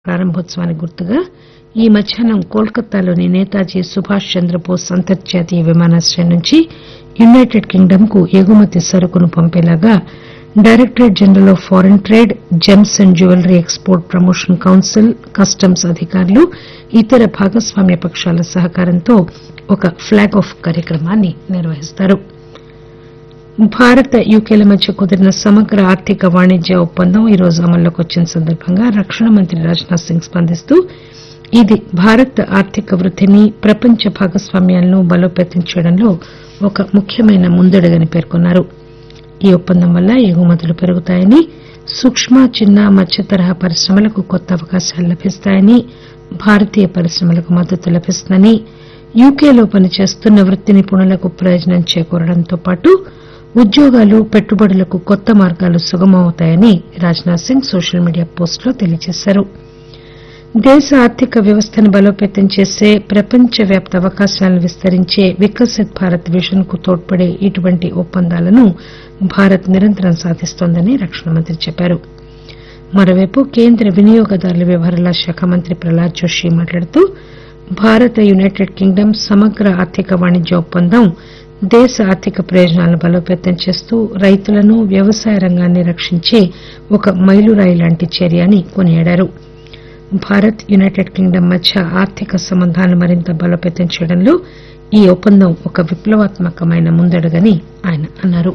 ప్రారంభోత్సవానికి గుర్తుగా ఈ మధ్యాహ్నం కోల్కతాలోని నేతాజీ సుభాష్ చంద్రబోస్ అంతర్జాతీయ విమానాశ్రయం నుంచి యునైటెడ్ కింగ్డమ్ కు ఎగుమతి సరుకును పంపేలాగా directorate general of foreign trade gems and jewellery export promotion council customs అధికారులు ఇతర భాగస్వామ్య పక్షాల సహకారంతో ఒక ప్లాగ్ ఆఫ్ కార్యక్రమాన్ని నిర్వహిస్తారు భారత్ యూకేల మధ్య కుదిరిన సమగ్ర ఆర్థిక వాణిజ్య ఒప్పందం ఈ రోజు అమల్లోకి వచ్చిన సందర్భంగా రక్షణ మంత్రి రాజ్ నాథ్ సింగ్ స్పందిస్తూ ఇది భారత్ ఆర్థిక వృద్దిని ప్రపంచ భాగస్వామ్యాలను బలోపేతం చేయడంలో ఒక ముఖ్యమైన ముందడుగని పేర్కొన్నారు ఈ ఒప్పందం వల్ల ఎగుమతులు పెరుగుతాయని సూక్కు చిన్న మధ్య తరహా పరిశ్రమలకు కొత్త అవకాశాలు లభిస్తాయని భారతీయ పరిశ్రమలకు మద్దతు లభిస్తుందని యూకేలో పనిచేస్తున్న వృత్తి నిపుణులకు ప్రయోజనం చేకూరడంతో పాటు ఉద్యోగాలు పెట్టుబడులకు కొత్త మార్గాలు సుగమమవుతాయని Rajnath Singh social media post లో తెలియజేశారు దేశ ఆర్థిక వ్యవస్థను బలోపేతం చేసే ప్రపంచవ్యాప్త అవకాశాలను విస్తరించే వికసిత్ భారత్ విజన్ కు తోడ్పడే ఇటువంటి ఒప్పందాలను భారత్ నిరంతరం సాధిస్తోందని రక్షణ మంత్రి చెప్పారు మరోవైపు కేంద్ర వినియోగదారుల వ్యవహారాల శాఖ మంత్రి ప్రహ్లాద్ జోషి మాట్లాడుతూ భారత్ యునైటెడ్ కింగ్డమ్ సమగ్ర ఆర్థిక వాణిజ్య ఒప్పందం దేశ ఆర్థిక ప్రయోజనాలను బలోపేతం చేస్తూ రైతులను వ్యవసాయ రంగాన్ని రక్షించే ఒక మైలురాయి లాంటి చర్య అని కొనియాడారు భారత్ యునైటెడ్ కింగ్డమ్ మధ్య ఆర్థిక సంబంధాలను మరింత బలోపేతం చేయడంలో ఈ ఒప్పందం ఒక విప్లవాత్మకమైన ముందడుగని ఆయన అన్నారు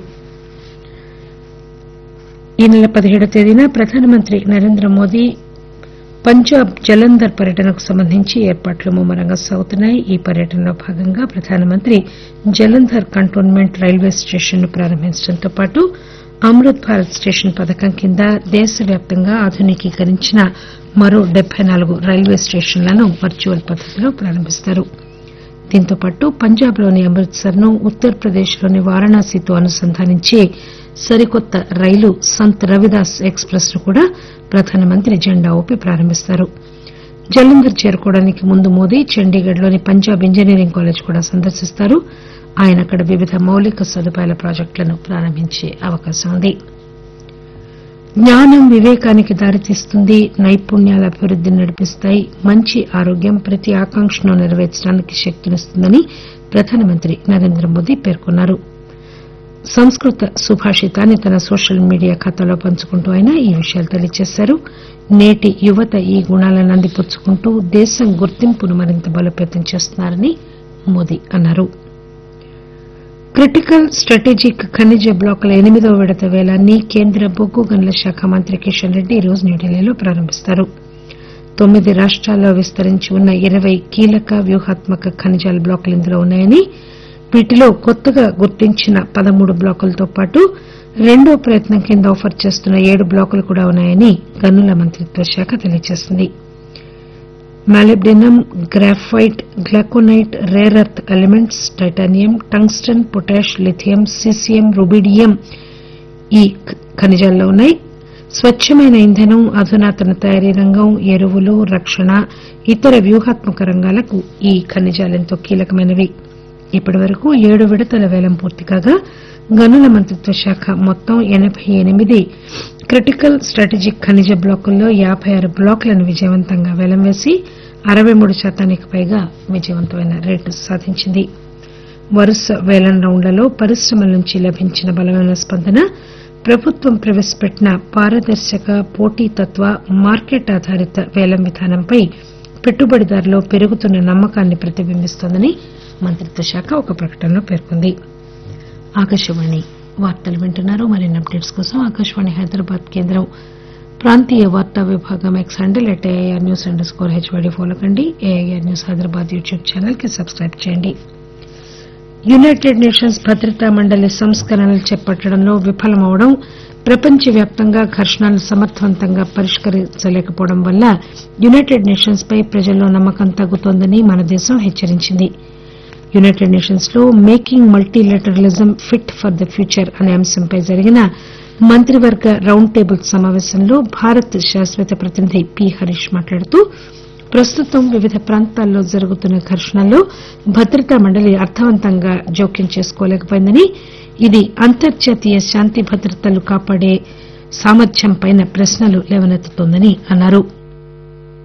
ఈ నెల పదిహేడవ తేదీన ప్రధానమంత్రి నరేంద్ర మోదీ పంజాబ్ జలంధర్ పర్యటనకు సంబంధించి ఏర్పాట్లు ముమ్మరంగా సాగుతున్నాయి ఈ పర్యటనలో భాగంగా ప్రధానమంత్రి జలంధర్ కంటోన్మెంట్ రైల్వే స్టేషన్ ను ప్రారంభించడంతో పాటు అమృత్ భారత్ స్టేషన్ పథకం కింద దేశవ్యాప్తంగా ఆధునికీకరించిన మరో డెబ్బై నాలుగు రైల్వే స్టేషన్లను వర్చువల్ పద్దతిలో ప్రారంభిస్తారు దీంతో పాటు పంజాబ్ లోని అమృత్సర్ ను ఉత్తరప్రదేశ్ లోని వారణాసితో అనుసంధానించే సరికొత్త రైలు సంత్ రవిదాస్ ఎక్స్ ప్రెస్ ను కూడా ప్రధానమంత్రి జెండా ఊపి ప్రారంభిస్తారు జలంధర్ చేరుకోవడానికి ముందు మోదీ చండీగఢ్ లోని పంజాబ్ ఇంజనీరింగ్ కాలేజ్ కూడా సందర్శిస్తారు ఆయన అక్కడ వివిధ మౌలిక సదుపాయాల ప్రాజెక్టులను ప్రారంభించే అవకాశం ఉంది జ్ఞానం వివేకానికి దారితీస్తుంది నైపుణ్యాల అభివృద్దిని నడిపిస్తాయి మంచి ఆరోగ్యం ప్రతి ఆకాంక్షను నెరవేర్చడానికి శక్తినిస్తుందని ప్రధానమంత్రి నరేంద్ర మోదీ పేర్కొన్నారు సంస్కృత సుభాషితాన్ని తన సోషల్ మీడియా ఖాతాలో పంచుకుంటూ ఆయన ఈ విషయాలు తెలియజేశారు నేటి యువత ఈ గుణాలను అందిపుచ్చుకుంటూ దేశం గుర్తింపును మరింత బలోపేతం చేస్తున్నారని మోదీ అన్నారు క్రిటికల్ స్ట్రాటజిక్ ఖనిజ బ్లాకుల ఎనిమిదవ విడత పేలాన్ని కేంద్ర బొగ్గు గనుల శాఖ మంత్రి కిషన్ రెడ్డి ఈరోజు న్యూఢిల్లీలో ప్రారంభిస్తారు తొమ్మిది రాష్టాల్లో విస్తరించి ఉన్న ఇరవై కీలక వ్యూహాత్మక ఖనిజాల బ్లాకులు ఇందులో ఉన్నాయని వీటిలో కొత్తగా గుర్తించిన పదమూడు బ్లాకులతో పాటు రెండో ప్రయత్నం కింద ఆఫర్ చేస్తున్న ఏడు బ్లాకులు కూడా ఉన్నాయని గనుల మంత్రిత్వ శాఖ తెలియజేసింది molybdenum graphite glauconite rare earth elements titanium tungsten potash lithium caesium rubidium ఈ ఖనిజాల్లో ఉన్నాయి స్వచ్చమైన ఇంధనం అధునాతన తయారీ రంగం ఎరువులు రక్షణ ఇతర వ్యూహాత్మక రంగాలకు ఈ ఖనిజాలెంతో కీలకమైనవి ఇప్పటి వరకు ఏడు విడతల పేలం పూర్తి కాగా గనుల మంత్రిత్వ శాఖ మొత్తం ఎనబై ఎనిమిది క్రిటికల్ స్ట్రాటజిక్ ఖనిజ బ్లాకుల్లో యాబై ఆరు బ్లాకులను విజయవంతంగా పేలం వేసి అరవై మూడు శాతానికి పైగా విజయవంతమైన రేటు సాధించింది వరుస పేలం రౌండ్లలో పరిశ్రమల నుంచి లభించిన బలమైన స్పందన ప్రభుత్వం ప్రవేశపెట్టిన పారదర్శక పోటీతత్వ మార్కెట్ ఆధారిత పేలం విధానంపై పెట్టుబడిదారుల్లో పెరుగుతున్న నమ్మకాన్ని ప్రతిబింబిస్తోందని మంత్రిత్వ శాఖ ఒక ప్రకటనలో పేర్కొంది ఆకాశవాణి వార్తలు వింటున్నారు మరిన్ని అప్డేట్స్ కోసం ఆకాశవాణి హైదరాబాద్ కేంద్రం ప్రాంతీయ వార్తా విభాగం X handle at AIR news underscore HYD follow కండి AIR news Hyderabad YouTube channel కి సబ్స్క్రైబ్ చేయండి యునైటెడ్ నేషన్స్ భద్రతా మండలి సంస్కరణలు చేపట్టడంలో విఫలమవడం ప్రపంచవ్యాప్తంగా ఘర్షణలు సమర్థవంతంగా పరిష్కరించలేకపోవడం వల్ల యునైటెడ్ నేషన్స్ పై ప్రజల్లో నమ్మకం తగ్గుతోందని మన దేశం హెచ్చరించింది యునైటెడ్ నేషన్స్ లో making multilateralism fit for the future అనే అంశంపై జరిగిన మంత్రివర్గ రౌండ్ టేబుల్ సమాపేశంలో భారత్ శాశ్వత ప్రతినిధి పి హరీష్ మాట్లాడుతూ ప్రస్తుతం వివిధ ప్రాంతాల్లో జరుగుతున్న ఘర్షణల్లో భద్రతా మండలి అర్థవంతంగా జోక్యం చేసుకోలేకపోయిందని ఇది అంతర్జాతీయ శాంతి భద్రతలు కాపాడే సామర్థ్యంపై ప్రశ్నలు లేవనెత్తుతోందని అన్నారు